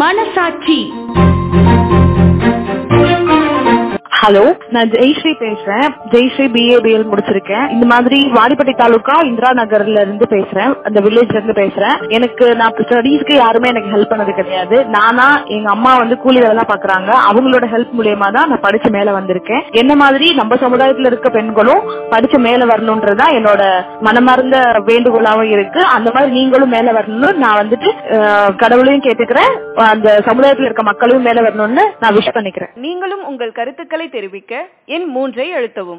மனசாட்சி ஹலோ நான் ஜெய்ஸ்ரீ பேசுறேன் ஜெய்ஸ்ரீ பிஏபிஎல் முடிச்சிருக்கேன் இந்த மாதிரி வாடிப்பட்டி தாலுகா இந்திரா நகர்ல இருந்து பேசுறேன் அந்த வில்லேஜ்ல இருந்து பேசுறேன் எனக்கு நான் ஸ்டடீஸ்க்கு யாருமே எனக்கு ஹெல்ப் பண்ணது கிடையாது நானா எங்க அம்மா வந்து கூலி வேலை பாக்குறாங்க அவங்களோட ஹெல்ப் மூலியமா தான் நான் படிச்சு மேல வந்திருக்கேன் என்ன மாதிரி நம்ம சமுதாயத்துல இருக்க பெண்களும் படிச்சு மேல வரணும்ன்றதா என்னோட மனமார்ந்த வேண்டுகோளாவும் இருக்கு அந்த மாதிரி நீங்களும் மேல வரணும்னு நான் வந்துட்டு அஹ், கடவுளையும் கேட்டுக்கிறேன் அந்த சமுதாயத்துல இருக்க மக்களையும் மேல வரணும்னு நான் விஷ் பண்ணிக்கிறேன் நீங்களும் உங்கள் கருத்துக்களை தெரிவிக்க எண் மூன்றை அழுத்தவும்